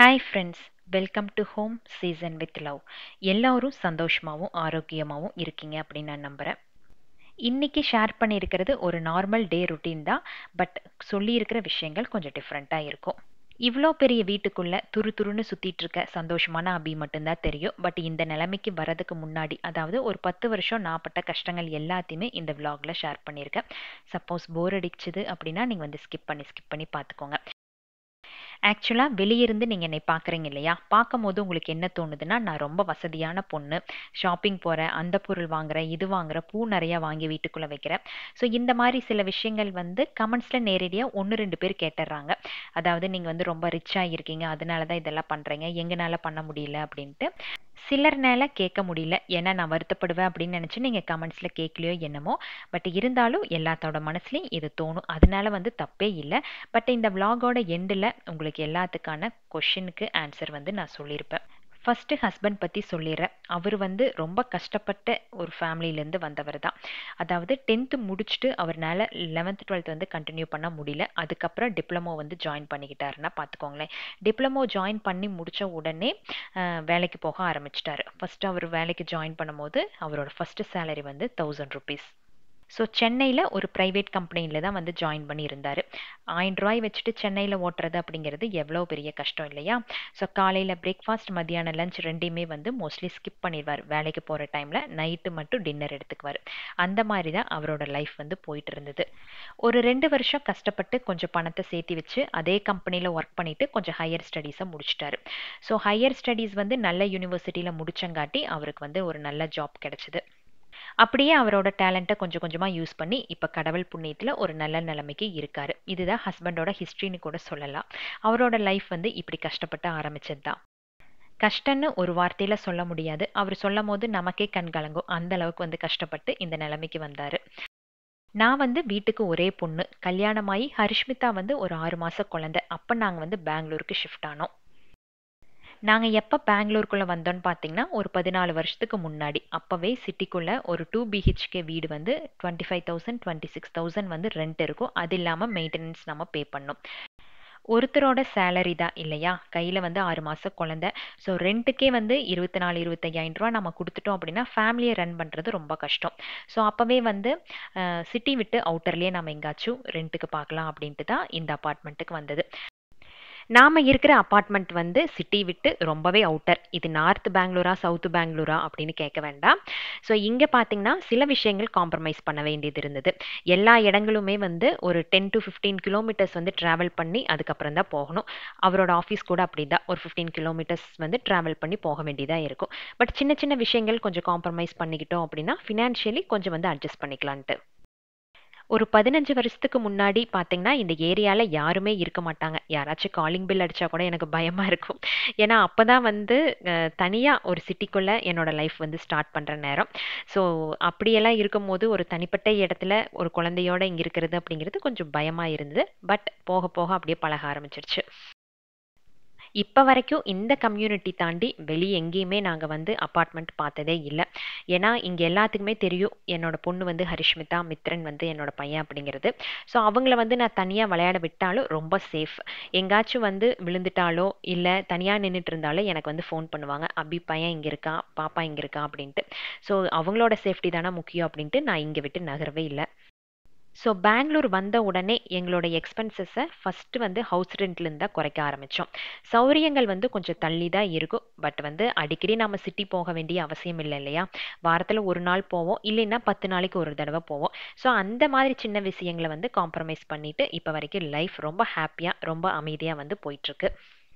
hi friends welcome to home season with love எல்லோரும் சந்தோஷமாகவும் ஆரோக்கியமாகவும் இருக்கீங்க அப்படின்னு நான் நம்புகிறேன் இன்றைக்கி ஷேர் பண்ணியிருக்கிறது ஒரு நார்மல் டே ருட்டீன் தான் பட் சொல்லியிருக்கிற விஷயங்கள் கொஞ்சம் டிஃப்ரெண்ட்டாக இருக்கும் இவ்வளோ பெரிய வீட்டுக்குள்ளே துரு துருன்னு சுற்றிட்டு இருக்க சந்தோஷமான அபி மட்டும்தான் தெரியும் பட் இந்த நிலைமைக்கு வரதுக்கு முன்னாடி அதாவது ஒரு பத்து வருஷம் நான் பட்ட கஷ்டங்கள் எல்லாத்தையுமே இந்த விலாகில் ஷேர் பண்ணியிருக்கேன் சப்போஸ் போர் அடிச்சுது அப்படின்னா நீங்கள் வந்து ஸ்கிப் பண்ணி ஸ்கிப் பண்ணி பார்த்துக்கோங்க ஆக்சுவலாக வெளியிருந்து நீங்கள் என்னை பார்க்குறீங்க இல்லையா பார்க்கும் போது உங்களுக்கு என்ன தோணுதுன்னா நான் ரொம்ப வசதியான பொண்ணு ஷாப்பிங் போகிறேன் அந்த பொருள் வாங்குறேன் இது வாங்குறேன் பூ நிறையா வாங்கி வீட்டுக்குள்ளே வைக்கிறேன் ஸோ இந்த மாதிரி சில விஷயங்கள் வந்து கமெண்ட்ஸில் நேரடியாக ஒன்று ரெண்டு பேர் கேட்டுடுறாங்க அதாவது நீங்கள் வந்து ரொம்ப ரிச்சாக இருக்கீங்க அதனால தான் இதெல்லாம் பண்ணுறீங்க எங்களால் பண்ண முடியல அப்படின்ட்டு சிலர்னால கேட்க முடியல ஏன்னா நான் வருத்தப்படுவேன் அப்படின்னு நினச்சி நீங்கள் கமெண்ட்ஸில் கேட்கலையோ என்னமோ பட் இருந்தாலும் எல்லாத்தோட மனசுலையும் இது தோணும் அதனால வந்து தப்பே இல்லை பட் இந்த விலாகோட எண்டில் உங்களுக்கு எல்லாத்துக்கான கொஷினுக்கு ஆன்சர் வந்து நான் சொல்லியிருப்பேன் ஃபஸ்ட்டு ஹஸ்பண்ட் பற்றி சொல்லிடுறேன் அவர் வந்து ரொம்ப கஷ்டப்பட்ட ஒரு ஃபேமிலியிலேருந்து வந்தவர் தான் அதாவது டென்த்து முடிச்சுட்டு அவர்னால லெவன்த் டுவெல்த் வந்து கண்டினியூ பண்ண முடியல அதுக்கப்புறம் டிப்ளமோ வந்து ஜாயின் பண்ணிக்கிட்டாருன்னா பார்த்துக்கோங்களேன் டிப்ளமோ ஜாயின் பண்ணி முடித்த உடனே வேலைக்கு போக ஆரம்பிச்சிட்டாரு ஃபஸ்ட்டு அவர் வேலைக்கு ஜாயின் பண்ணும்போது அவரோட ஃபஸ்ட்டு சேலரி வந்து தௌசண்ட் ருபீஸ் ஸோ சென்னையில் ஒரு ப்ரைவேட் கம்பெனியில் தான் வந்து ஜாயின் பண்ணியிருந்தார் ஆயிரம் ரூபாய் வச்சுட்டு சென்னையில் ஓட்டுறது அப்படிங்கிறது எவ்வளோ பெரிய கஷ்டம் இல்லையா ஸோ காலையில் பிரேக்ஃபாஸ்ட் மதியானம் லஞ்ச் ரெண்டையுமே வந்து மோஸ்ட்லி ஸ்கிப் பண்ணிடுவார் வேலைக்கு போகிற டைமில் நைட்டு மட்டும் டின்னர் எடுத்துக்குவார் அந்த மாதிரி தான் அவரோட லைஃப் வந்து போயிட்டு இருந்தது ஒரு ரெண்டு வருஷம் கஷ்டப்பட்டு கொஞ்சம் பணத்தை சேர்த்தி வச்சு அதே கம்பெனியில் ஒர்க் பண்ணிவிட்டு கொஞ்சம் ஹையர் ஸ்டடீஸை முடிச்சிட்டாரு ஸோ ஹையர் ஸ்டடீஸ் வந்து நல்ல யூனிவர்சிட்டியில் முடிச்சங்காட்டி அவருக்கு வந்து ஒரு நல்ல ஜாப் கிடச்சிது அப்படியே அவரோட டேலண்ட்டை கொஞ்சம் கொஞ்சமாக யூஸ் பண்ணி இப்போ கடவுள் புண்ணியத்தில் ஒரு நல்ல நிலைமைக்கு இருக்கார் இதுதான் ஹஸ்பண்டோட ஹிஸ்ட்ரின்னு கூட சொல்லலாம் அவரோட லைஃப் வந்து இப்படி கஷ்டப்பட்டு ஆரம்பிச்சது தான் கஷ்டன்னு ஒரு வார்த்தையில் சொல்ல முடியாது அவர் சொல்லும் போது நமக்கே கண் கலங்கும் அந்த அளவுக்கு வந்து கஷ்டப்பட்டு இந்த நிலைமைக்கு வந்தார் நான் வந்து வீட்டுக்கு ஒரே பொண்ணு கல்யாணமாகி ஹரிஷ்மிதா வந்து ஒரு ஆறு மாத குழந்தை அப்போ நாங்கள் வந்து பெங்களூருக்கு ஷிஃப்ட் ஆனோம் நாங்கள் எப்போ பெங்களூருக்குள்ளே வந்தோன்னு பார்த்தீங்கன்னா ஒரு பதினாலு வருஷத்துக்கு முன்னாடி அப்போவே சிட்டிக்குள்ளே ஒரு டூ பிஹெச்கே வீடு வந்து twenty five thousand twenty six thousand வந்து ரெண்ட் இருக்கும் அது இல்லாமல் மெயின்டெனன்ஸ் நம்ம பே பண்ணோம் ஒருத்தரோட சேலரி தான் இல்லையா கையில் வந்து ஆறு மாதம் குழந்த ஸோ ரெண்ட்டுக்கே வந்து இருபத்தி நாலு இருபத்தையாயிரம் ரூபா நம்ம கொடுத்துட்டோம் அப்படின்னா ஃபேமிலியை ரன் பண்ணுறது ரொம்ப கஷ்டம் ஸோ அப்போவே வந்து சிட்டி விட்டு அவுட்டர்லேயே நம்ம எங்காச்சும் ரெண்ட்டுக்கு பார்க்கலாம் அப்படின்ட்டு தான் இந்த அப்பார்ட்மெண்ட்டுக்கு வந்தது நாம் இருக்கிற அப்பார்ட்மெண்ட் வந்து சிட்டி விட்டு ரொம்பவே அவுட்டர் இது நார்த் பெங்களூரா சவுத் பெங்களூரா அப்படின்னு கேட்க வேண்டாம் ஸோ இங்கே பார்த்தீங்கன்னா சில விஷயங்கள் காம்ப்ரமைஸ் பண்ண வேண்டியது இருந்தது எல்லா இடங்களுமே வந்து ஒரு டென் டு ஃபிஃப்டீன் கிலோமீட்டர்ஸ் வந்து ட்ராவல் பண்ணி அதுக்கப்புறம் தான் போகணும் அவரோட ஆஃபீஸ் கூட அப்படி தான் ஒரு ஃபிஃப்டீன் கிலோமீட்டர்ஸ் வந்து ட்ராவல் பண்ணி போக வேண்டியதாக இருக்கும் பட் சின்ன சின்ன விஷயங்கள் கொஞ்சம் காம்ப்ரமைஸ் பண்ணிக்கிட்டோம் அப்படின்னா ஃபினான்ஷியலி கொஞ்சம் வந்து அட்ஜஸ்ட் பண்ணிக்கலான்ட்டு ஒரு பதினஞ்சு வருஷத்துக்கு முன்னாடி பார்த்தீங்கன்னா இந்த ஏரியாவில் யாருமே இருக்க மாட்டாங்க யாராச்சும் காலிங் பில் அடித்தா கூட எனக்கு பயமாக இருக்கும் ஏன்னா அப்போ தான் வந்து தனியாக ஒரு சிட்டிக்குள்ளே என்னோடய லைஃப் வந்து ஸ்டார்ட் பண்ணுற நேரம் ஸோ அப்படியெல்லாம் இருக்கும்போது ஒரு தனிப்பட்ட இடத்துல ஒரு குழந்தையோட இங்கே இருக்கிறது அப்படிங்கிறது கொஞ்சம் பயமாக இருந்தது பட் போக போக அப்படியே பழக ஆரம்பிச்சிருச்சு இப்போ வரைக்கும் இந்த கம்யூனிட்டி தாண்டி வெளியே எங்கேயுமே நாங்கள் வந்து அப்பார்ட்மெண்ட் பார்த்ததே இல்லை ஏன்னா இங்கே எல்லாத்துக்குமே தெரியும் என்னோட பொண்ணு வந்து ஹரிஷ்மிதா மித்ரன் வந்து என்னோட பையன் அப்படிங்கிறது ஸோ அவங்கள வந்து நான் தனியாக விளையாட விட்டாலும் ரொம்ப சேஃப் எங்காச்சும் வந்து விழுந்துட்டாலோ இல்லை தனியாக நின்றுட்டு இருந்தாலோ எனக்கு வந்து ஃபோன் பண்ணுவாங்க அபி பையன் இங்கே இருக்கா பாப்பா இங்கே இருக்கா அப்படின்ட்டு ஸோ அவங்களோட சேஃப்டி தானே முக்கியம் அப்படின்ட்டு நான் இங்கே விட்டு நகரவே இல்லை ஸோ பெங்களூர் வந்த உடனே எங்களோட எக்ஸ்பென்சஸை ஃபஸ்ட்டு வந்து ஹவுஸ் ரெண்ட்லேருந்து தான் குறைக்க ஆரம்பித்தோம் சௌரியங்கள் வந்து கொஞ்சம் தள்ளி தான் இருக்கும் பட் வந்து அடிக்கடி நம்ம சிட்டி போக வேண்டிய அவசியம் இல்லை இல்லையா வாரத்தில் ஒரு நாள் போவோம் இல்லைன்னா பத்து நாளைக்கு ஒரு தடவை போவோம் ஸோ அந்த மாதிரி சின்ன விஷயங்களை வந்து காம்ப்ரமைஸ் பண்ணிவிட்டு இப்போ வரைக்கும் லைஃப் ரொம்ப ஹாப்பியாக ரொம்ப அமைதியாக வந்து போயிட்டுருக்கு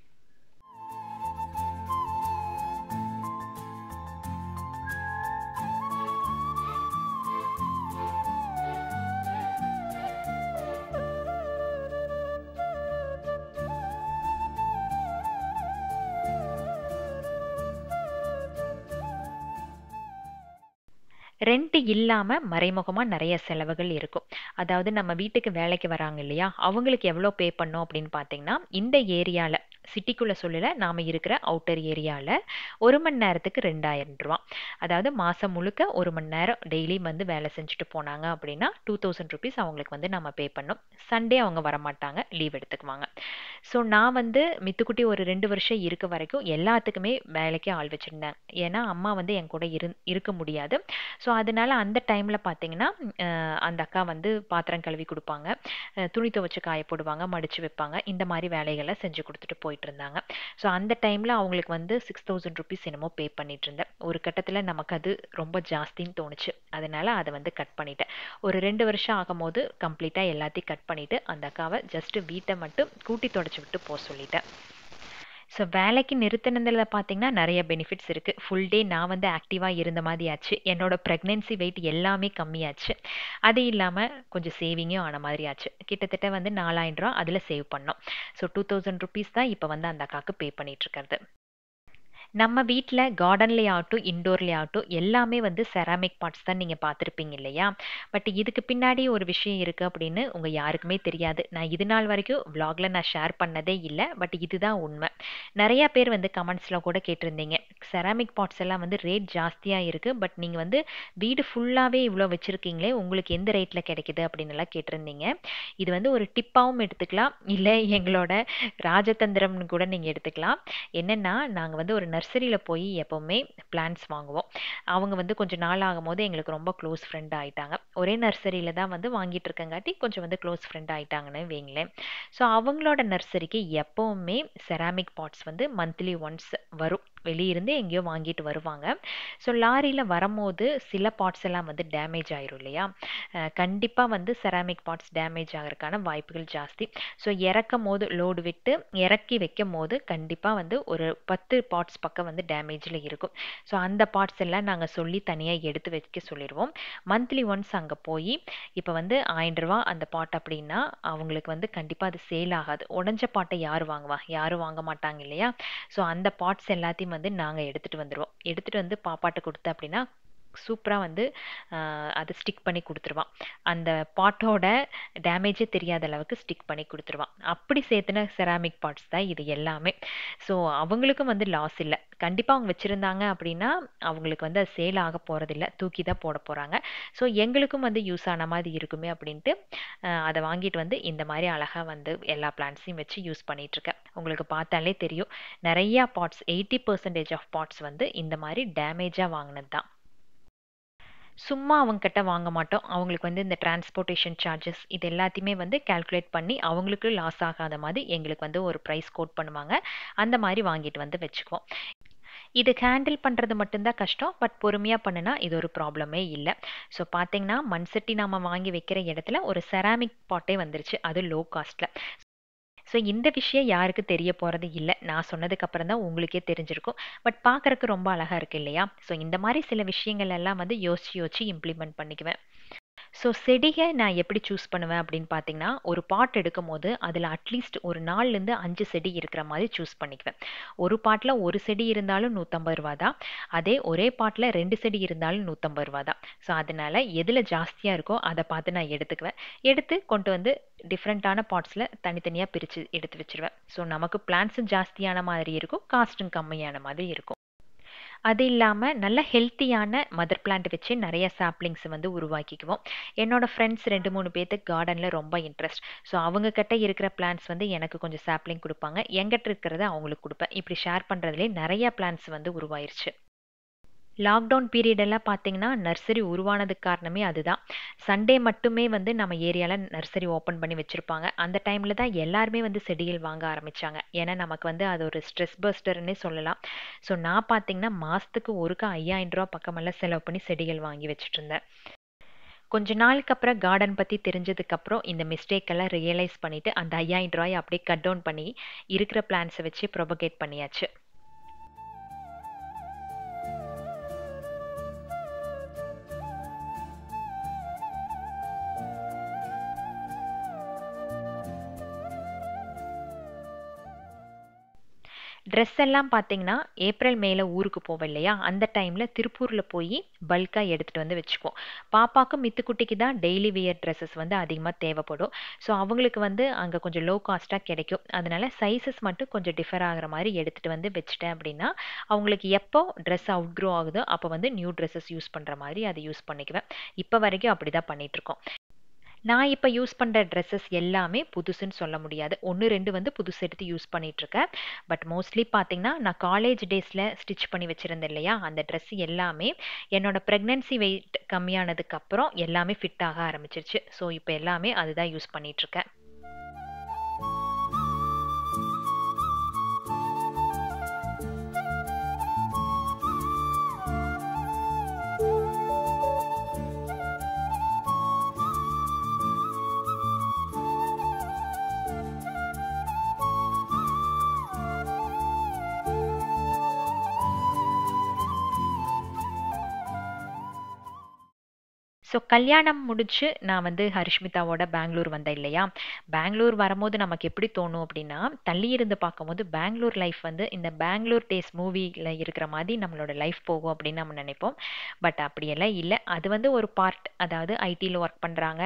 ரெண்ட் இல்லாமல் மறைமுகமாக நிறைய செலவுகள் இருக்கும் அதாவது நம்ம வீட்டுக்கு வேலைக்கு வராங்க இல்லையா அவங்களுக்கு எவ்வளோ பே பண்ணோம் அப்படின்னு பார்த்தீங்கன்னா இந்த ஏரியாவில் சிட்டிக்குள்ளே சொல்லலை நாம் இருக்கிற அவுட்டர் ஏரியாவில் ஒரு மணி நேரத்துக்கு ரெண்டாயிரம் ரூபா அதாவது மாதம் முழுக்க ஒரு மணி நேரம் டெய்லியும் வந்து வேலை செஞ்சுட்டு போனாங்க அப்படின்னா டூ தௌசண்ட் ருபீஸ் அவங்களுக்கு வந்து நம்ம பே பண்ணோம் சண்டே அவங்க வரமாட்டாங்க லீவ் எடுத்துக்குவாங்க ஸோ நான் வந்து மித்துக்குட்டி ஒரு ரெண்டு வருஷம் இருக்க வரைக்கும் எல்லாத்துக்குமே வேலைக்கு ஆள் வச்சுருந்தேன் ஏன்னா அம்மா வந்து என் கூட இரு இருக்க முடியாது ஸோ அதனால அந்த டைமில் பார்த்தீங்கன்னா அஹ், அந்த அக்கா வந்து பாத்திரம் கழுவி கொடுப்பாங்க அஹ், துணி துவைச்சு காய போடுவாங்க மடிச்சு வைப்பாங்க இந்த மாதிரி வேலைகளை செஞ்சு கொடுத்துட்டு போயிட்டு இருந்தாங்க ஸோ அந்த டைமில் அவங்களுக்கு வந்து சிக்ஸ் தௌசண்ட் ருபீஸ் என்னமோ பே பண்ணிட்டு இருந்தேன் ஒரு கட்டத்தில் நமக்கு அது ரொம்ப ஜாஸ்தின்னு தோணுச்சு அதனால அதை வந்து கட் பண்ணிட்டேன் ஒரு ரெண்டு வருஷம் ஆகும்போது கம்ப்ளீட்டாக எல்லாத்தையும் கட் பண்ணிவிட்டு அந்த அக்காவை ஜஸ்ட்டு வீட்டை மட்டும் கூட்டி தொடச்சி விட்டு போக சொல்லிட்டேன் ஸோ வேலைக்கு நிறுத்தினதில் பார்த்தீங்கன்னா நிறைய பெனிஃபிட்ஸ் இருக்குது ஃபுல் டே நான் வந்து ஆக்டிவாக இருந்த மாதிரி ஆச்சு என்னோட ப்ரெக்னென்சி வெயிட் எல்லாமே கம்மியாச்சு அது இல்லாமல் கொஞ்சம் சேவிங்கும் ஆன மாதிரி ஆச்சு கிட்டத்தட்ட வந்து நாலாயிரம் ரூபா அதில் சேவ் பண்ணோம் ஸோ டூ தௌசண்ட் ருபீஸ் தான் இப்போ வந்து அந்த அக்காவுக்கு பே பண்ணிகிட்ருக்கிறது நம்ம வீட்டில் கார்டன்லேயே ஆகட்டும் இன்டோர்லேயே ஆகட்டும் எல்லாமே வந்து செராமிக் பார்ட்ஸ் தான் நீங்கள் பார்த்துருப்பீங்க இல்லையா பட் இதுக்கு பின்னாடி ஒரு விஷயம் இருக்குது அப்படின்னு உங்கள் யாருக்குமே தெரியாது நான் இது நாள் வரைக்கும் vlogல நான் ஷேர் பண்ணதே இல்லை பட் இதுதான் உண்மை நிறையா பேர் வந்து கமெண்ட்ஸில் கூட கேட்டிருந்தீங்க செராமிக் பார்ட்ஸ் எல்லாம் வந்து ரேட் ஜாஸ்தியாக இருக்குது பட் நீங்கள் வந்து வீடு ஃபுல்லாகவே இவ்வளோ வச்சுருக்கீங்களே உங்களுக்கு எந்த ரேட்டில் கிடைக்குது அப்படின்னு எல்லாம் கேட்டிருந்தீங்க இது வந்து ஒரு டிப்பாகவும் எடுத்துக்கலாம் இல்லை எங்களோட ராஜதந்திரம்னு கூட நீங்கள் எடுத்துக்கலாம் என்னென்னா நாங்கள் வந்து ஒரு நர்சரியில் போய் எப்போவுமே பிளான்ஸ் வாங்குவோம் அவங்க வந்து கொஞ்சம் நாள் ஆகும்போது எங்களுக்கு ரொம்ப க்ளோஸ் ஃப்ரெண்ட் ஆயிட்டாங்க ஒரே நர்சரியில் தான் வந்து வாங்கிட்டு இருக்கங்காட்டி கொஞ்சம் வந்து க்ளோஸ் ஃப்ரெண்ட் ஆயிட்டாங்கன்னு வைங்களேன் ஸோ அவங்களோட நர்சரிக்கு எப்போவுமே செராமிக் பாட்ஸ் வந்து மந்த்லி ஒன்ஸ் வரும் வெளியிருந்து எங்கேயோ வாங்கிட்டு வருவாங்க ஸோ லாரியில் வரும்போது சில பார்ட்ஸ் எல்லாம் வந்து டேமேஜ் ஆயிரும் இல்லையா கண்டிப்பாக வந்து செராமிக் பார்ட்ஸ் டேமேஜ் ஆகிறதுக்கான வாய்ப்புகள் ஜாஸ்தி ஸோ இறக்கும் போது லோடு விட்டு இறக்கி வைக்கும் போது கண்டிப்பாக வந்து ஒரு பத்து பார்ட்ஸ் பக்கம் வந்து டேமேஜில் இருக்கும் ஸோ அந்த பார்ட்ஸ் எல்லாம் நாங்கள் சொல்லி தனியாக எடுத்து வைக்க சொல்லிடுவோம் மந்த்லி ஒன்ஸ் அங்கே போய் இப்போ வந்து ஆயிரம் ரூபா அந்த பாட் அப்படின்னா அவங்களுக்கு வந்து கண்டிப்பாக அது சேல் ஆகாது உடஞ்ச பாட்டை யார் வாங்குவா யாரும் வாங்க மாட்டாங்க இல்லையா ஸோ அந்த பார்ட்ஸ் எல்லாத்தையும் வந்து நாங்கள் எடுத்துகிட்டு வந்துடுவோம் எடுத்துகிட்டு வந்து பாப்பாட்ட கொடுத்த அப்படின்னா சூப்பராக வந்து ஆஹ், அது ஸ்டிக் பண்ணி கொடுத்துருவான் அந்த பாட்டோட டேமேஜே தெரியாத அளவுக்கு ஸ்டிக் பண்ணி கொடுத்துருவான் அப்படி சேர்த்துன செராமிக் பார்ட்ஸ் தான் இது எல்லாமே ஸோ அவங்களுக்கும் வந்து லாஸ் இல்லை கண்டிப்பாக அவங்க வச்சுருந்தாங்க அப்படின்னா அவங்களுக்கு வந்து அது சேல் ஆக போகிறதில்ல தூக்கி தான் போட போகிறாங்க ஸோ எங்களுக்கும் வந்து யூஸ் ஆன மாதிரி இருக்குமே அப்படின்ட்டு ஆஹ், அதை வாங்கிட்டு வந்து இந்த மாதிரி அழகாக வந்து எல்லா பிளான்ட்ஸையும் வச்சு யூஸ் பண்ணிகிட்ருக்கேன் உங்களுக்கு பார்த்தாலே தெரியும் நிறையா parts eighty percentage of parts வந்து இந்த மாதிரி டேமேஜாக வாங்கினது தான் சும்மா அவங்கக்கிட்ட வாங்க மாட்டோம் அவங்களுக்கு வந்து இந்த டிரான்ஸ்போர்ட்டேஷன் சார்ஜஸ் இது எல்லாத்தையுமே வந்து கால்குலேட் பண்ணி அவங்களுக்கு லாஸ் ஆகாத மாதிரி எங்களுக்கு வந்து ஒரு ப்ரைஸ் கோட் பண்ணுவாங்க அந்த மாதிரி வாங்கிட்டு வந்து வச்சுக்குவோம் இது ஹேண்டில் பண்ணுறது மட்டும்தான் கஷ்டம் பட் பொறுமையாக பண்ணுனா இது ஒரு ப்ராப்ளமே இல்லை ஸோ பார்த்தீங்கன்னா மண் சட்டி நாம் வாங்கி வைக்கிற இடத்துல ஒரு செராமிக் பாட்டே வந்துருச்சு அது லோ காஸ்ட்டில் ஸோ இந்த விஷயம் யாருக்கு தெரிய போகிறது இல்லை நான் சொன்னதுக்கு அப்புறம் தான் உங்களுக்கே தெரிஞ்சிருக்கும் பட் பார்க்கறக்கு ரொம்ப அழகாக இருக்கு இல்லையா ஸோ இந்த மாதிரி சில விஷயங்கள் எல்லாம் வந்து யோசிச்சு யோசிச்சு இம்ப்ளிமெண்ட் பண்ணிக்குவேன் ஸோ செடியை நான் எப்படி சூஸ் பண்ணுவேன் அப்படின்னு பார்த்தீங்கன்னா ஒரு பாட் எடுக்கும் போது அதில் அட்லீஸ்ட் ஒரு நாலுலேருந்து அஞ்சு செடி இருக்கிற மாதிரி சூஸ் பண்ணிக்குவேன் ஒரு பாட்டில் ஒரு செடி இருந்தாலும் நூற்றம்பது ரூபா தான் அதே ஒரே பாட்டில் ரெண்டு செடி இருந்தாலும் நூற்றம்பது ரூபா தான் ஸோ அதனால் எதில் ஜாஸ்தியாக இருக்கோ அதை பார்த்து நான் எடுத்துக்குவேன் எடுத்து கொண்டு வந்து டிஃப்ரெண்ட்டான பாட்ஸில் தனித்தனியாக பிரித்து எடுத்து வச்சிருவேன் ஸோ நமக்கு பிளான்ஸும் ஜாஸ்தியான மாதிரி இருக்கும் காஸ்ட்டும் கம்மியான மாதிரி இருக்கும் அது இல்லாமல் நல்ல ஹெல்த்தியான மதர் பிளான்ட் வச்சு நிறைய சாப்ளிங்ஸ் வந்து உருவாக்கிக்குவோம் என்னோட ஃப்ரெண்ட்ஸ் ரெண்டு மூணு பேர்த்துக்கு கார்டனில் ரொம்ப இன்ட்ரெஸ்ட் ஸோ அவங்க கிட்ட இருக்கிற பிளான்ட்ஸ் வந்து எனக்கு கொஞ்சம் சாப்ளிங் கொடுப்பாங்க எங்கிட்ட இருக்கிறத அவங்களுக்கு கொடுப்பேன் இப்படி ஷேர் பண்ணுறதுலே நிறைய பிளான்ட்ஸ் வந்து உருவாயிருச்சு லாக்டவுன் பீரியடெல்லாம் பார்த்தீங்கன்னா நர்சரி உருவானதுக்கு காரணமே அதுதான் சண்டே மட்டுமே வந்து நம்ம ஏரியாவில் நர்சரி ஓப்பன் பண்ணி வச்சுருப்பாங்க அந்த டைமில் தான் எல்லாருமே வந்து செடிகள் வாங்க ஆரம்பித்தாங்க ஏன்னா நமக்கு வந்து அது ஒரு ஸ்ட்ரெஸ் பஸ்டர்னே சொல்லலாம் ஸோ நான் பார்த்தீங்கன்னா மாதத்துக்கு ஒருக்கா ஐயாயிரம் ரூபா பக்கமெல்லாம் செலவு பண்ணி செடிகள் வாங்கி வச்சுட்டு இருந்தேன் கொஞ்ச நாளுக்கு அப்புறம் கார்டன் பற்றி தெரிஞ்சதுக்கப்புறம் இந்த மிஸ்டேக் எல்லாம் ரியலைஸ் பண்ணிவிட்டு அந்த ஐயாயிரம் ரூபாயை அப்படியே கட் டவுன் பண்ணி இருக்கிற பிளான்ஸை வச்சு ப்ரொபகேட் பண்ணியாச்சு ட்ரெஸ் எல்லாம் பார்த்தீங்கன்னா ஏப்ரல் மேல ஊருக்கு போவோம் இல்லையா அந்த டைமில் திருப்பூரில் போய் பல்காக எடுத்துகிட்டு வந்து வச்சுக்குவோம் பாப்பாக்கும் மித்துக்குட்டிக்கு தான் டெய்லி வியர் ட்ரெஸ்ஸஸ் வந்து அதிகமாக தேவைப்படும் ஸோ அவங்களுக்கு வந்து அங்கே கொஞ்சம் லோ காஸ்ட்டாக கிடைக்கும் அதனால சைஸஸ் மட்டும் கொஞ்சம் டிஃபர் ஆகிற மாதிரி எடுத்துகிட்டு வந்து வச்சுட்டேன் அப்படின்னா அவங்களுக்கு எப்போ ட்ரெஸ் அவுட் க்ரோ ஆகுதோ அப்போ வந்து நியூ ட்ரெஸ்ஸஸ் யூஸ் பண்ணுற மாதிரி அதை யூஸ் பண்ணிக்குவேன் இப்போ வரைக்கும் அப்படி தான் பண்ணிகிட்ருக்கோம் நான் இப்போ யூஸ் பண்ணுற ட்ரெஸ்ஸஸ் எல்லாமே புதுசுன்னு சொல்ல முடியாது ஒன்று ரெண்டு வந்து புதுசு எடுத்து யூஸ் பண்ணிகிட்ருக்கேன் பட் மோஸ்ட்லி பார்த்தீங்கன்னா நான் காலேஜ் டேஸில் ஸ்டிச் பண்ணி வச்சுருந்தேன் இல்லையா அந்த ட்ரெஸ் எல்லாமே என்னோடய ப்ரெக்னென்சி வெயிட் கம்மியானதுக்கப்புறம் எல்லாமே ஃபிட் ஆக ஆரம்பிச்சிருச்சு ஸோ இப்போ எல்லாமே அதுதான் யூஸ் பண்ணிகிட்ருக்கேன் ஸோ கல்யாணம் முடிச்சு நான் வந்து ஹரிஷ்மிதாவோட பெங்களூர் வந்தேன் இல்லையா பெங்களூர் வரும்போது நமக்கு எப்படி தோணும் அப்படின்னா தள்ளி இருந்து பார்க்கும்போது பெங்களூர் லைஃப் வந்து இந்த பெங்களூர் டேஸ் மூவியில் இருக்கிற மாதிரி நம்மளோட லைஃப் போகும் அப்படின்னு நம்ம நினைப்போம் பட் அப்படியெல்லாம் இல்லை அது வந்து ஒரு பார்ட் அதாவது ஐடியில் ஒர்க் பண்ணுறாங்க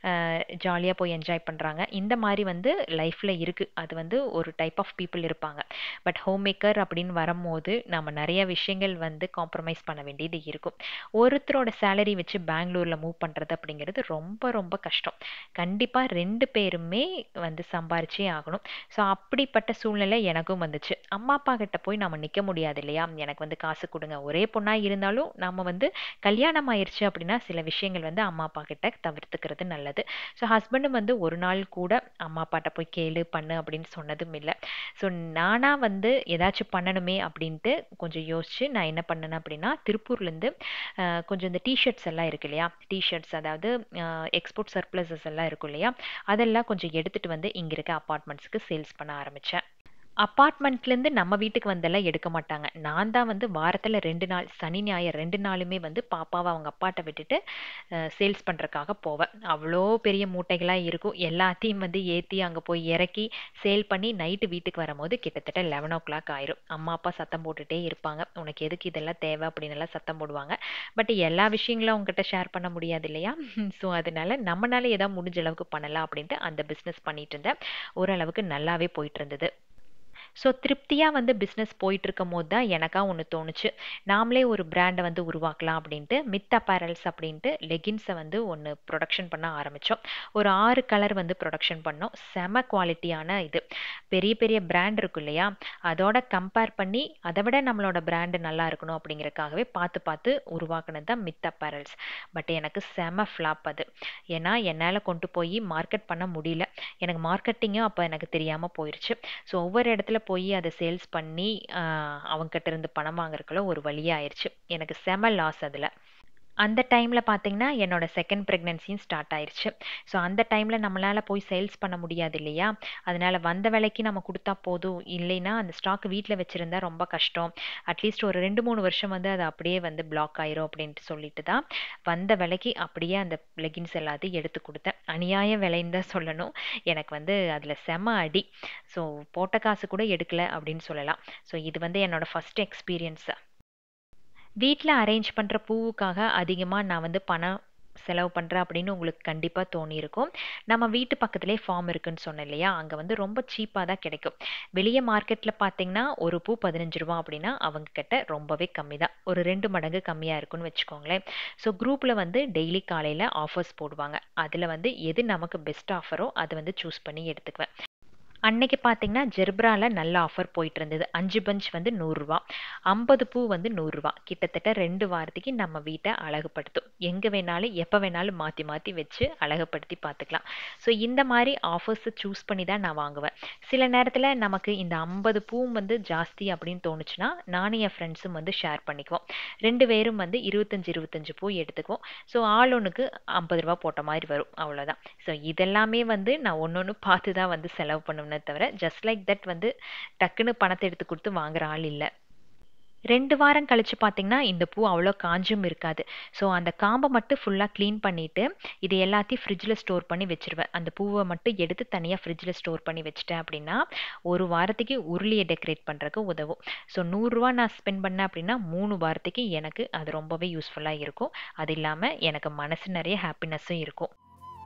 ஜாலியாக போய் என்ஜாய் பண்ணுறாங்க இந்த மாதிரி வந்து லைஃப்பில் இருக்குது அது வந்து ஒரு டைப் ஆஃப் பீப்புள் இருப்பாங்க பட் ஹோம் மேக்கர் அப்படின்னு வரும்போது நம்ம நிறைய விஷயங்கள் வந்து காம்ப்ரமைஸ் பண்ண வேண்டியது இருக்கும் ஒருத்தரோட சேலரி வச்சு பெங்களூரில் மூவ் பண்ணுறது அப்படிங்கிறது ரொம்ப ரொம்ப கஷ்டம் கண்டிப்பாக ரெண்டு பேருமே வந்து சம்பாரிச்சே ஆகணும் ஸோ அப்படிப்பட்ட சூழ்நிலை எனக்கும் வந்துச்சு அம்மா அப்பா கிட்ட போய் நம்ம நிற்க முடியாது இல்லையா எனக்கு வந்து காசு கொடுங்க ஒரே பொண்ணாக இருந்தாலும் நம்ம வந்து கல்யாணம் ஆயிடுச்சு அப்படின்னா சில விஷயங்கள் வந்து அம்மா அப்பா கிட்ட தவிர்த்துக்கிறது நல்லது ஸோ ஹஸ்பண்டும் வந்து ஒரு நாள் கூட அம்மா அப்பாட்ட போய் கேளு பண்ணு அப்படின்னு சொன்னதும் இல்லை ஸோ நானாக வந்து ஏதாச்சும் பண்ணணுமே அப்படின்ட்டு கொஞ்சம் யோசிச்சு நான் என்ன பண்ணேன் அப்படின்னா திருப்பூர்லேருந்து கொஞ்சம் இந்த டிஷர்ட்ஸ் எல்லாம் இருக்கு இல்லையா டிஷர்ட்ஸ் அதாவது எக்ஸ்போர்ட் சர்ப்ளஸஸ் எல்லாம் இருக்கும் இல்லையா அதெல்லாம் கொஞ்சம் எடுத்துகிட்டு வந்து இங்கே இருக்க அப்பார்ட்மெண்ட்ஸுக்கு சேல்ஸ் பண்ண ஆரம்பித்தேன் அப்பார்ட்மெண்ட்லேருந்து நம்ம வீட்டுக்கு வந்தெல்லாம் எடுக்க மாட்டாங்க நான் தான் வந்து வாரத்தில் ரெண்டு நாள் சனி ஞாயிறு ரெண்டு நாளுமே வந்து பாப்பாவை அவங்க அப்பாட்ட விட்டுட்டு சேல்ஸ் பண்ணுறக்காக போவேன் அவ்வளோ பெரிய மூட்டைகளாக இருக்கும் எல்லாத்தையும் வந்து ஏற்றி அங்கே போய் இறக்கி சேல் பண்ணி நைட்டு வீட்டுக்கு வரும்போது கிட்டத்தட்ட லெவன் ஓ கிளாக் ஆயிரும் அம்மா அப்பா சத்தம் போட்டுகிட்டே இருப்பாங்க உனக்கு எதுக்கு இதெல்லாம் தேவை அப்படின்னு எல்லாம் சத்தம் போடுவாங்க பட் எல்லா விஷயங்களும் அவங்ககிட்ட ஷேர் பண்ண முடியாது இல்லையா ஸோ அதனால நம்மளால ஏதாவது முடிஞ்ச அளவுக்கு பண்ணலாம் அப்படின்ட்டு அந்த பிஸ்னஸ் பண்ணிட்டு இருந்தேன் ஓரளவுக்கு நல்லாவே போயிட்டு இருந்தது ஸோ திருப்தியாக வந்து பிஸ்னஸ் போயிட்டு இருக்கும் போது தான் எனக்கா ஒன்று தோணுச்சு நாமளே ஒரு பிராண்டை வந்து உருவாக்கலாம் அப்படின்ட்டு மித் அப்பேரல்ஸ் அப்படின்ட்டு லெகின்ஸை வந்து ஒன்று ப்ரொடக்ஷன் பண்ண ஆரம்பித்தோம் ஒரு ஆறு கலர் வந்து ப்ரொடக்ஷன் பண்ணோம் செம குவாலிட்டியான இது பெரிய பெரிய பிராண்ட் இருக்கும் இல்லையா அதோட கம்பேர் பண்ணி அதை விட நம்மளோட பிராண்டு நல்லா இருக்கணும் அப்படிங்கிறதுக்காகவே பார்த்து பார்த்து உருவாக்குனது தான் மித் அப்பேரல்ஸ் பட் எனக்கு செம ஃப்ளாப் அது ஏன்னா என்னால் கொண்டு போய் மார்க்கெட் பண்ண முடியல எனக்கு மார்க்கெட்டிங்கும் அப்போ எனக்கு தெரியாமல் போயிடுச்சு ஸோ ஒவ்வொரு இடத்துல போய் அதை சேல்ஸ் பண்ணி அவங்ககிட்ட இருந்து பணம் வாங்குறதுக்குள்ள ஒரு வழியாயிருச்சு எனக்கு செம லாஸ் அதில் அந்த டைமில் பார்த்தீங்கன்னா என்னோட செகண்ட் ப்ரெக்னென்சியும் ஸ்டார்ட் ஆயிடுச்சு ஸோ அந்த டைமில் நம்மளால் போய் சேல்ஸ் பண்ண முடியாது இல்லையா அதனால் வந்த விலைக்கு நம்ம கொடுத்தா போதும் இல்லைன்னா அந்த ஸ்டாக் வீட்டில் வச்சுருந்தா ரொம்ப கஷ்டம் அட்லீஸ்ட் ஒரு ரெண்டு மூணு வருஷம் வந்து அது அப்படியே வந்து பிளாக் ஆயிரும் அப்படின்ட்டு சொல்லிட்டு தான் வந்த விலைக்கு அப்படியே அந்த லெகின்ஸ் எல்லாத்தையும் எடுத்து கொடுத்தேன் அநியாய விலைன்னு தான் சொல்லணும் எனக்கு வந்து அதில் செம அடி ஸோ போட்ட காசு கூட எடுக்கல அப்படின்னு சொல்லலாம் ஸோ இது வந்து என்னோட ஃபஸ்ட் எக்ஸ்பீரியன்ஸு வீட்டில் அரேஞ்ச் பண்ணுற பூவுக்காக அதிகமாக நான் வந்து பணம் செலவு பண்ணுறேன் அப்படின்னு உங்களுக்கு கண்டிப்பாக தோணியிருக்கும் நம்ம வீட்டு பக்கத்துலேயே ஃபார்ம் இருக்குன்னு சொன்னேன் இல்லையா அங்கே வந்து ரொம்ப சீப்பாக தான் கிடைக்கும் வெளியே மார்க்கெட்டில் பார்த்தீங்கன்னா ஒரு பூ பதினஞ்சு ரூபா அப்படின்னா அவங்க கிட்ட ரொம்பவே கம்மி தான் ஒரு ரெண்டு மடங்கு கம்மியாக இருக்குன்னு வச்சுக்கோங்களேன் ஸோ குரூப்பில் வந்து டெய்லி காலையில் ஆஃபர்ஸ் போடுவாங்க அதில் வந்து எது நமக்கு பெஸ்ட் ஆஃபரோ அதை வந்து சூஸ் பண்ணி எடுத்துக்குவேன் அன்னைக்கு பார்த்தீங்கன்னா ஜெர்ப்ராவில் நல்ல ஆஃபர் போயிட்டு இருந்தது அஞ்சு பஞ்ச் வந்து நூறுரூவா ஐம்பது பூ வந்து நூறுரூவா கிட்டத்தட்ட ரெண்டு வாரத்துக்கு நம்ம வீட்டை அழகுபடுத்தும் எங்கே வேணாலும் எப்போ வேணாலும் மாற்றி மாற்றி வச்சு அழகுபடுத்தி பார்த்துக்கலாம் ஸோ இந்த மாதிரி ஆஃபர்ஸை சூஸ் பண்ணி தான் நான் வாங்குவேன் சில நேரத்தில் நமக்கு இந்த ஐம்பது பூவும் வந்து ஜாஸ்தி அப்படின்னு தோணுச்சுன்னா நானும் என் ஃப்ரெண்ட்ஸும் வந்து ஷேர் பண்ணிக்குவோம் ரெண்டு பேரும் வந்து இருபத்தஞ்சி இருபத்தஞ்சு பூ எடுத்துக்குவோம் ஸோ ஆள் ஒன்றுக்கு ஐம்பது ரூபா போட்ட மாதிரி வரும் அவ்வளோதான் ஸோ இதெல்லாமே வந்து நான் ஒன்று ஒன்று பார்த்து தான் வந்து செலவு பண்ணுவேன் தவிர ஜஸ்ட் லைக் தட் வந்து டக்குன்னு பணத்தை எடுத்து கொடுத்து வாங்குற ஆள் இல்லை ரெண்டு வாரம் கழிச்சு பார்த்தீங்கன்னா இந்த பூ அவ்வளோ காஞ்சும் இருக்காது ஸோ அந்த காம்பை மட்டும் ஃபுல்லாக க்ளீன் பண்ணிவிட்டு இது எல்லாத்தையும் ஃப்ரிட்ஜில் ஸ்டோர் பண்ணி வச்சுருவேன் அந்த பூவை மட்டும் எடுத்து தனியாக ஃப்ரிட்ஜில் ஸ்டோர் பண்ணி வச்சுட்டேன் அப்படின்னா ஒரு வாரத்துக்கு உருளியை டெக்கரேட் பண்ணுறதுக்கு உதவும் ஸோ நூறுரூவா நான் ஸ்பெண்ட் பண்ணேன் அப்படின்னா மூணு வாரத்துக்கு எனக்கு அது ரொம்பவே யூஸ்ஃபுல்லாக இருக்கும் அது இல்லாமல் எனக்கு மனசு நிறைய ஹாப்பினஸ்ஸும் இருக்கும்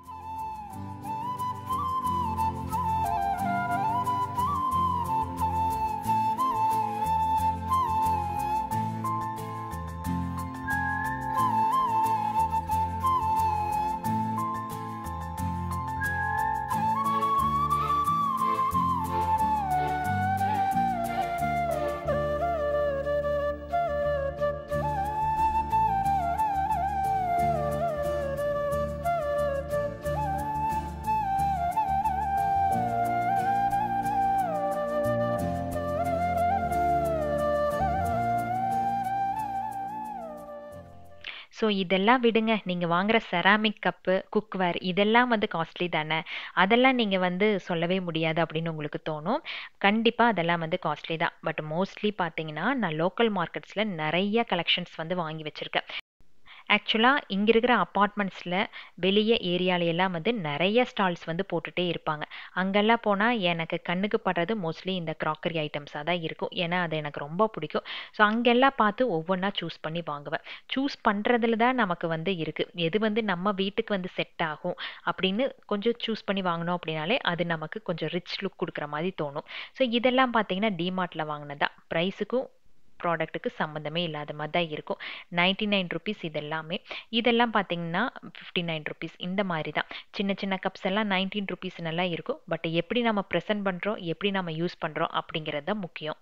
ஸோ இதெல்லாம் விடுங்க நீங்கள் வாங்குற செராமிக் கப்பு குக்வேர் இதெல்லாம் வந்து காஸ்ட்லி தானே அதெல்லாம் நீங்கள் வந்து சொல்லவே முடியாது அப்படின்னு உங்களுக்கு தோணும் கண்டிப்பாக அதெல்லாம் வந்து காஸ்ட்லி தான் பட் மோஸ்ட்லி பார்த்தீங்கன்னா நான் லோக்கல் மார்க்கெட்ஸில் நிறைய கலெக்ஷன்ஸ் வந்து வாங்கி வச்சுருக்கேன் ஆக்சுவலாக இங்கே இருக்கிற அப்பார்ட்மெண்ட்ஸில் வெளியே ஏரியால எல்லாம் வந்து நிறைய ஸ்டால்ஸ் வந்து போட்டுகிட்டே இருப்பாங்க அங்கெல்லாம் போனால் எனக்கு கண்ணுக்கு படுறது மோஸ்ட்லி இந்த க்ராக்கரி ஐட்டம்ஸாக தான் இருக்கும் ஏன்னா அது எனக்கு ரொம்ப பிடிக்கும் ஸோ அங்கெல்லாம் பார்த்து ஒவ்வொன்றா சூஸ் பண்ணி வாங்குவேன் சூஸ் பண்ணுறதுல தான் நமக்கு வந்து இருக்குது எது வந்து நம்ம வீட்டுக்கு வந்து செட் ஆகும் அப்படின்னு கொஞ்சம் சூஸ் பண்ணி வாங்கினோம் அப்படின்னாலே அது நமக்கு கொஞ்சம் ரிச் லுக் கொடுக்குற மாதிரி தோணும் ஸோ இதெல்லாம் பார்த்தீங்கன்னா டிமார்ட்டில் வாங்கினதா ப்ரைஸுக்கும் ப்ராடக்ட்டுக்கு சம்மந்தமே இல்லாத மாதிரி தான் இருக்கும் நைன்டி நைன் ருபீஸ் இதெல்லாமே இதெல்லாம் பார்த்தீங்கன்னா ஃபிஃப்டி நைன் ருபீஸ் இந்த மாதிரி தான் சின்ன சின்ன கப்ஸ் எல்லாம் நைன்டீன் ருபீஸ் நல்லா இருக்கும் பட் எப்படி நம்ம ப்ரெசென்ட் பண்ணுறோம் எப்படி நம்ம யூஸ் பண்ணுறோம் அப்படிங்கிறது தான் முக்கியம்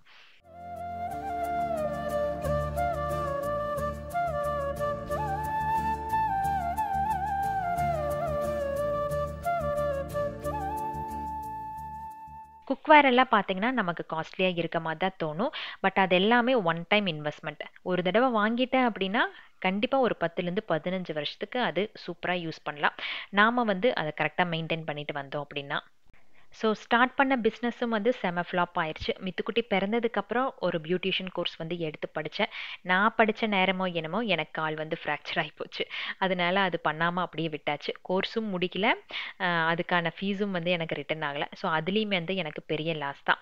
குக்வேர் எல்லாம் பார்த்தீங்கன்னா நமக்கு காஸ்ட்லியாக இருக்க மாதிரி தான் தோணும் பட் அது எல்லாமே ஒன் டைம் இன்வெஸ்ட்மெண்ட் ஒரு தடவை வாங்கிட்டேன் அப்படின்னா கண்டிப்பாக ஒரு பத்துலேருந்து பதினஞ்சு வருஷத்துக்கு அது சூப்பராக யூஸ் பண்ணலாம் நாம் வந்து அதை கரெக்டாக மெயின்டைன் பண்ணிட்டு வந்தோம் அப்படின்னா ஸோ ஸ்டார்ட் பண்ண பிஸ்னஸும் வந்து செம ஃப்ளாப் ஆயிடுச்சு மித்துக்குட்டி பிறந்ததுக்கப்புறம் ஒரு பியூட்டிஷியன் கோர்ஸ் வந்து எடுத்து படித்தேன் நான் படித்த நேரமோ என்னமோ எனக்கு கால் வந்து ஃப்ராக்சர் ஆகிப்போச்சு அதனால அது பண்ணாமல் அப்படியே விட்டாச்சு கோர்ஸும் முடிக்கல அதுக்கான ஃபீஸும் வந்து எனக்கு ரிட்டர்ன் ஆகலை ஸோ அதுலேயுமே வந்து எனக்கு பெரிய லாஸ் தான்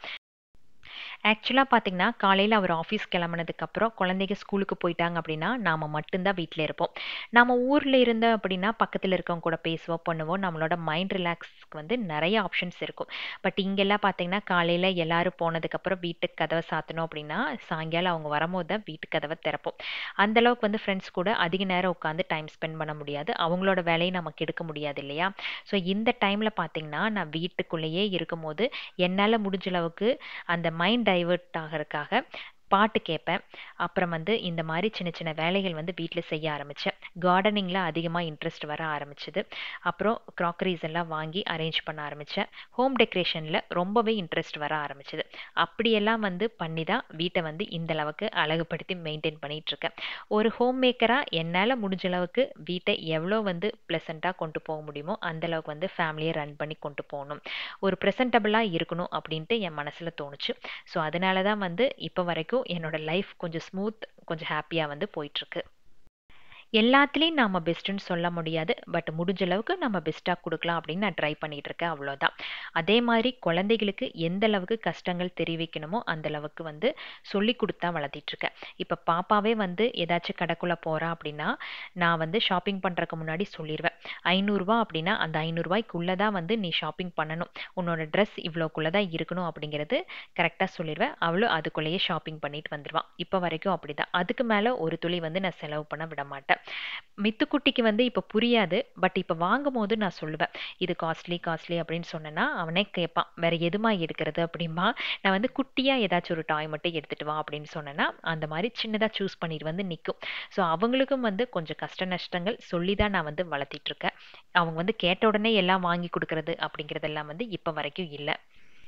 ஆக்சுவலாக பார்த்தீங்கன்னா காலையில் அவர் ஆஃபீஸ் கிளம்புனதுக்கப்புறம் குழந்தைங்க ஸ்கூலுக்கு போயிட்டாங்க அப்படின்னா நாம் மட்டும்தான் வீட்டில் இருப்போம் நம்ம ஊரில் இருந்தோம் அப்படின்னா பக்கத்தில் இருக்கவங்க கூட பேசுவோம் பண்ணுவோம் நம்மளோட மைண்ட் ரிலாக்ஸ்க்கு வந்து நிறைய ஆப்ஷன்ஸ் இருக்கும் பட் இங்கெல்லாம் பார்த்தீங்கன்னா காலையில் எல்லாரும் போனதுக்கப்புறம் வீட்டுக்கு கதவை சாத்தணும் அப்படின்னா சாயங்காலம் அவங்க வரும்போது தான் வீட்டு கதவை திறப்போம் அந்தளவுக்கு வந்து ஃப்ரெண்ட்ஸ் கூட அதிக நேரம் உட்காந்து டைம் ஸ்பெண்ட் பண்ண முடியாது அவங்களோட வேலையை நமக்கு எடுக்க முடியாது இல்லையா ஸோ இந்த டைமில் பார்த்தீங்கன்னா நான் வீட்டுக்குள்ளேயே இருக்கும்போது என்னால் முடிஞ்ச அளவுக்கு அந்த மைண்ட் டைவர்ட் ஆகிறதுக்காக பாட்டு கேட்பேன் அப்புறம் வந்து இந்த மாதிரி சின்ன சின்ன வேலைகள் வந்து வீட்டில் செய்ய ஆரம்பித்தேன் கார்டனிங்கில் அதிகமாக இன்ட்ரெஸ்ட் வர ஆரம்பிச்சது அப்புறம் க்ராக்கரிஸ் எல்லாம் வாங்கி அரேஞ்ச் பண்ண ஆரம்பித்தேன் ஹோம் டெக்கரேஷனில் ரொம்பவே இன்ட்ரெஸ்ட் வர ஆரம்பிச்சது அப்படியெல்லாம் வந்து பண்ணி தான் வீட்டை வந்து இந்த அளவுக்கு அழகுபடுத்தி மெயின்டைன் பண்ணிகிட்ருக்கேன் ஒரு ஹோம் மேக்கராக என்னால் முடிஞ்ச அளவுக்கு வீட்டை எவ்வளோ வந்து ப்ளசண்ட்டாக கொண்டு போக முடியுமோ அந்தளவுக்கு வந்து ஃபேமிலியை ரன் பண்ணி கொண்டு போகணும் ஒரு ப்ரெசன்டபுளாக இருக்கணும் அப்படின்ட்டு என் மனசில் தோணுச்சு ஸோ அதனால தான் வந்து இப்போ வரைக்கும் என்னோட லைஃப் கொஞ்சம் ஸ்மூத் கொஞ்சம் ஹாப்பியாக வந்து போயிட்டுருக்கு எல்லாத்துலேயும் நாம் பெஸ்ட்டுன்னு சொல்ல முடியாது பட் முடிஞ்ச அளவுக்கு நம்ம பெஸ்ட்டாக கொடுக்கலாம் அப்படின்னு நான் ட்ரை பண்ணிகிட்டு இருக்கேன் அவ்வளோதான் அதே மாதிரி குழந்தைகளுக்கு எந்த அளவுக்கு கஷ்டங்கள் தெரிவிக்கணுமோ அந்த அளவுக்கு வந்து சொல்லி கொடுத்தா வளர்த்திட்ருக்கேன் இப்போ பாப்பாவே வந்து ஏதாச்சும் கடைக்குள்ளே போகிறா அப்படின்னா நான் வந்து ஷாப்பிங் பண்ணுறதுக்கு முன்னாடி சொல்லிடுவேன் ஐநூறுரூவா அப்படின்னா அந்த ஐநூறுரூவாய்க்குள்ளே தான் வந்து நீ ஷாப்பிங் பண்ணணும் உன்னோட ட்ரெஸ் இவ்வளோக்குள்ளே தான் இருக்கணும் அப்படிங்கிறது கரெக்டாக சொல்லிடுவேன் அவளும் அதுக்குள்ளேயே ஷாப்பிங் பண்ணிட்டு வந்துடுவான் இப்போ வரைக்கும் அப்படி தான் அதுக்கு மேலே ஒரு துளி வந்து நான் செலவு பண்ண விட மாட்டேன் மித்துக்குட்டிக்கு வந்து இப்போ புரியாது பட் இப்போ வாங்கும் போது நான் சொல்லுவேன் இது காஸ்ட்லி காஸ்ட்லி அப்படின்னு சொன்னேன்னா அவனே கேட்பான் வேற எதுமா எடுக்கிறது அப்படிமா நான் வந்து குட்டியாக ஏதாச்சும் ஒரு டாய் மட்டும் எடுத்துட்டு வா அப்படின்னு சொன்னேன்னா அந்த மாதிரி சின்னதாக சூஸ் பண்ணிட்டு வந்து நிற்கும் ஸோ அவங்களுக்கும் வந்து கொஞ்சம் கஷ்ட நஷ்டங்கள் சொல்லி தான் நான் வந்து வளர்த்திட்டு இருக்கேன் அவங்க வந்து கேட்ட உடனே எல்லாம் வாங்கி கொடுக்கறது அப்படிங்கிறதெல்லாம் வந்து இப்போ வரைக்கும் இல்லை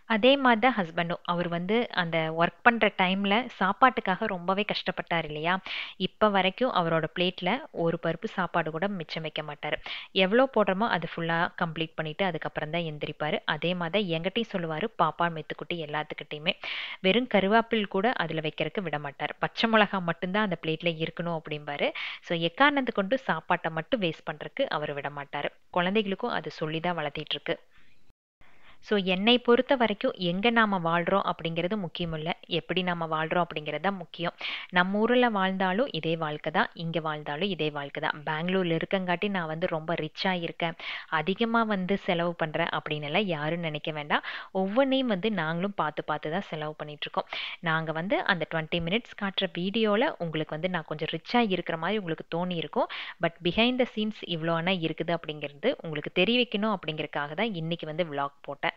அதே மாதிரி தான் ஹஸ்பண்டும் அவர் வந்து அந்த ஒர்க் பண்ணுற டைமில் சாப்பாட்டுக்காக ரொம்பவே கஷ்டப்பட்டார் இல்லையா இப்போ வரைக்கும் அவரோட பிளேட்டில் ஒரு பருப்பு சாப்பாடு கூட மிச்சம் வைக்க மாட்டார் எவ்வளோ போடுறோமோ அது ஃபுல்லாக கம்ப்ளீட் பண்ணிவிட்டு அதுக்கப்புறம் தான் எந்திரிப்பார் அதே மாதிரி எங்கிட்டையும் சொல்லுவார் பாப்பா மெத்துக்குட்டி எல்லாத்துக்கிட்டையுமே வெறும் கருவேப்பில் கூட அதில் வைக்கிறதுக்கு விட மாட்டார் பச்சை மிளகா மட்டும்தான் அந்த பிளேட்டில் இருக்கணும் அப்படிம்பாரு ஸோ எக்காரணத்து கொண்டு சாப்பாட்டை மட்டும் வேஸ்ட் பண்ணுறதுக்கு அவர் விட மாட்டார் குழந்தைகளுக்கும் அது சொல்லி தான் வளர்த்திட்ருக்கு ஸோ என்னை பொறுத்த வரைக்கும் எங்கே நாம் வாழ்கிறோம் அப்படிங்கிறது முக்கியம் இல்லை எப்படி நாம் வாழ்கிறோம் அப்படிங்கிறது தான் முக்கியம் நம்ம ஊரில் வாழ்ந்தாலும் இதே வாழ்க்கை தான் இங்கே வாழ்ந்தாலும் இதே வாழ்க்கை தான் பெங்களூரில் இருக்கங்காட்டி நான் வந்து ரொம்ப ரிச்சாக இருக்கேன் அதிகமாக வந்து செலவு பண்ணுறேன் அப்படின்னு எல்லாம் யாரும் நினைக்க வேண்டாம் ஒவ்வொன்றையும் வந்து நாங்களும் பார்த்து பார்த்து தான் செலவு பண்ணிகிட்ருக்கோம் நாங்கள் வந்து அந்த டுவெண்ட்டி மினிட்ஸ் காட்டுற வீடியோவில் உங்களுக்கு வந்து நான் கொஞ்சம் ரிச்சாக இருக்கிற மாதிரி உங்களுக்கு தோணி இருக்கும் பட் பிஹைண்ட் த சீன்ஸ் இவ்வளோ ஆனால் இருக்குது அப்படிங்கிறது உங்களுக்கு தெரிவிக்கணும் அப்படிங்கிறதுக்காக தான் இன்றைக்கி வந்து விலாக் போட்டேன்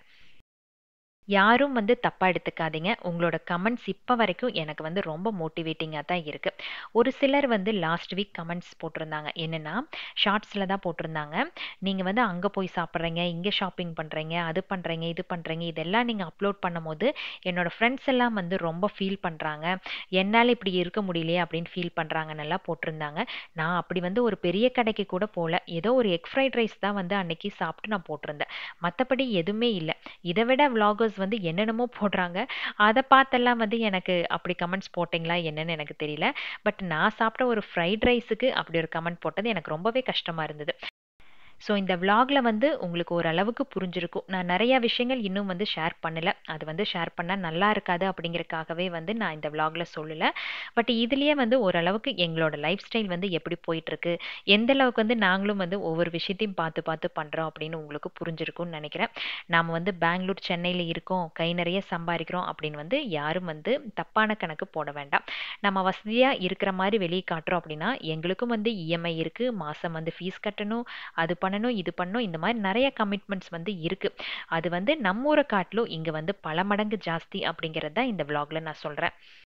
யாரும் வந்து தப்பாக எடுத்துக்காதீங்க உங்களோட கமெண்ட்ஸ் இப்போ வரைக்கும் எனக்கு வந்து ரொம்ப மோட்டிவேட்டிங்காக தான் இருக்குது ஒரு சிலர் வந்து லாஸ்ட் வீக் கமெண்ட்ஸ் போட்டிருந்தாங்க என்னென்னா ஷார்ட்ஸில் தான் போட்டிருந்தாங்க நீங்கள் வந்து அங்கே போய் சாப்பிட்றீங்க இங்கே ஷாப்பிங் பண்ணுறீங்க அது பண்ணுறீங்க இது பண்ணுறீங்க இதெல்லாம் நீங்கள் அப்லோட் பண்ணும்போது என்னோடய ஃப்ரெண்ட்ஸ் எல்லாம் வந்து ரொம்ப ஃபீல் பண்ணுறாங்க என்னால் இப்படி இருக்க முடியலையே அப்படின்னு ஃபீல் பண்ணுறாங்கன்னெல்லாம் போட்டிருந்தாங்க நான் அப்படி வந்து ஒரு பெரிய கடைக்கு கூட போகல ஏதோ ஒரு எக் ஃப்ரைட் ரைஸ் தான் வந்து அன்னைக்கு சாப்பிட்டு நான் போட்டிருந்தேன் மற்றபடி எதுவுமே இல்லை இதை விட விலாகர்ஸ் வந்து என்னென்னமோ போடுறாங்க அதை பார்த்தெல்லாம் வந்து எனக்கு அப்படி கமெண்ட்ஸ் போட்டிங்களா என்னன்னு எனக்கு தெரியல பட் நான் சாப்பிட்ட ஒரு ஃப்ரைட் ரைஸுக்கு அப்படி ஒரு கமெண்ட் போட்டது எனக்கு ரொம்பவே கஷ்டமாக இருந்தது ஸோ இந்த விலாகில் வந்து உங்களுக்கு ஓரளவுக்கு புரிஞ்சிருக்கும் நான் நிறையா விஷயங்கள் இன்னும் வந்து ஷேர் பண்ணலை அது வந்து ஷேர் பண்ணால் நல்லா இருக்காது அப்படிங்கிறக்காகவே வந்து நான் இந்த விலாகில் சொல்லலை பட் இதுலேயே வந்து ஓரளவுக்கு எங்களோட லைஃப் ஸ்டைல் வந்து எப்படி போயிட்டுருக்கு எந்த அளவுக்கு வந்து நாங்களும் வந்து ஒவ்வொரு விஷயத்தையும் பார்த்து பார்த்து பண்ணுறோம் அப்படின்னு உங்களுக்கு புரிஞ்சிருக்கும்னு நினைக்கிறேன் நாம் வந்து பெங்களூர் சென்னையில் இருக்கோம் கை நிறைய சம்பாதிக்கிறோம் அப்படின்னு வந்து யாரும் வந்து தப்பான கணக்கு போட வேண்டாம் நம்ம வசதியாக இருக்கிற மாதிரி வெளியே காட்டுறோம் அப்படின்னா எங்களுக்கும் வந்து இஎம்ஐ இருக்குது மாதம் வந்து ஃபீஸ் கட்டணும் அது பண்ணணும் இது பண்ணணும் இந்த மாதிரி நிறைய கமிட்மெண்ட்ஸ் வந்து இருக்குது அது வந்து நம்ம ஊரை காட்டிலும் இங்கே வந்து பல மடங்கு ஜாஸ்தி அப்படிங்கிறது தான் இந்த விலாகில் நான் சொல்கிறேன்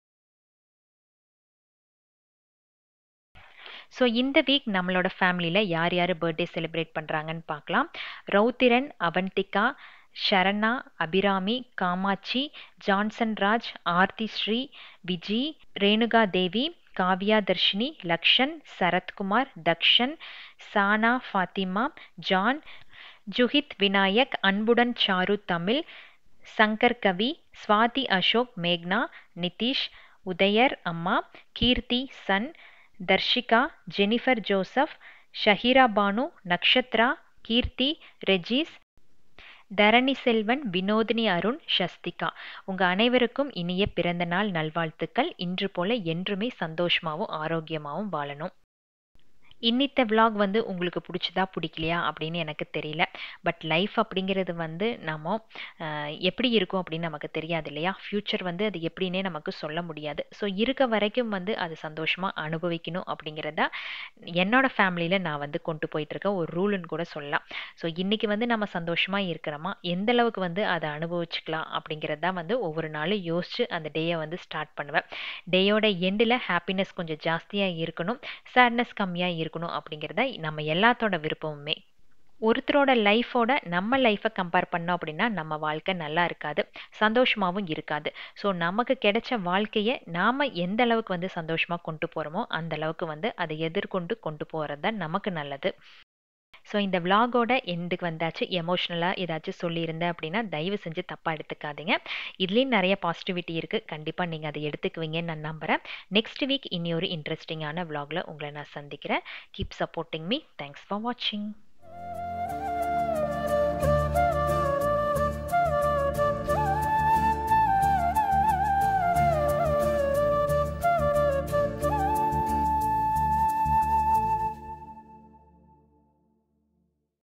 ஸோ இந்த வீக் நம்மளோட ஃபேமிலியில் யார் யார் பர்த்டே செலிப்ரேட் பண்ணுறாங்கன்னு பார்க்கலாம் ரௌத்திரன் அவந்திகா ஷரணா அபிராமி காமாட்சி ஜான்சன் ராஜ் ஆர்த்தி ஸ்ரீ விஜி ரேணுகா தேவி காவ்யா தர்ஷினி லக்ஷன் சரத்குமார் தக்ஷன் சானா ஃபாத்திமா ஜான் ஜுஹித் விநாயக் அன்புடன் சாரு தமிழ் சங்கர் கவி ஸ்வாதி அசோக் மேக்னா நிதிஷ் உதயர் அம்மா Keerthisan Dharshika Jennifer Joseph Shaheera Banu Nakshatra Keerthi Rejees Dharani Selvan Vinothini Arun Shasthika உங்கள் அனைவருக்கும் இனிய பிறந்த நாள் நல்வாழ்த்துக்கள் இன்று போல என்றுமே சந்தோஷமாகவும் ஆரோக்கியமாகவும் வாழணும் இன்னித்த விலாக் வந்து உங்களுக்கு பிடிச்சதா பிடிக்கலையா அப்படின்னு எனக்கு தெரியல பட் லைஃப் அப்படிங்கிறது வந்து நம்ம எப்படி இருக்கும் அப்படின்னு நமக்கு தெரியாது இல்லையா ஃப்யூச்சர் வந்து அது எப்படின்னே நமக்கு சொல்ல முடியாது ஸோ இருக்க வரைக்கும் வந்து அது சந்தோஷமாக அனுபவிக்கணும் அப்படிங்கிறதா என்னோட ஃபேமிலியில் நான் வந்து கொண்டு போயிட்டுருக்க ஒரு ரூலுன்னு கூட சொல்லலாம் ஸோ இன்றைக்கி வந்து நம்ம சந்தோஷமாக இருக்கிறோமா எந்த அளவுக்கு வந்து அதை அனுபவிச்சுக்கலாம் அப்படிங்கிறது தான் வந்து ஒவ்வொரு நாளும் யோசித்து அந்த டேயை வந்து ஸ்டார்ட் பண்ணுவேன் டேயோட எண்டில் ஹாப்பினஸ் கொஞ்சம் ஜாஸ்தியாக இருக்கணும் சேட்னஸ் கம்மியாக இருக்கணும் இருக்கணும் அப்படிங்கிறத நம்ம எல்லாத்தோட விருப்பமுமே ஒருத்தரோட லைஃபோட நம்ம லைஃப்பை கம்பேர் பண்ணோம் அப்படின்னா நம்ம வாழ்க்கை நல்லா இருக்காது சந்தோஷமாகவும் இருக்காது ஸோ நமக்கு கிடைச்ச வாழ்க்கையை நாம் எந்த அளவுக்கு வந்து சந்தோஷமாக கொண்டு போகிறோமோ அந்த அளவுக்கு வந்து அதை எதிர்கொண்டு கொண்டு போகிறது தான் நமக்கு நல்லது ஸோ இந்த விலாகோட எண்டுக்கு வந்தாச்சு எமோஷ்னலாக ஏதாச்சும் சொல்லியிருந்தேன் அப்படின்னா தயவு செஞ்சு தப்பாக எடுத்துக்காதீங்க இதுலேயும் நிறைய பாசிட்டிவிட்டி இருக்குது கண்டிப்பாக நீங்கள் அதை எடுத்துக்குவீங்கன்னு நான் நம்புகிறேன் நெக்ஸ்ட் வீக் இனி ஒரு இன்ட்ரெஸ்டிங்கான விலாகில் உங்களை நான் சந்திக்கிறேன் keep supporting me thanks for வாட்சிங்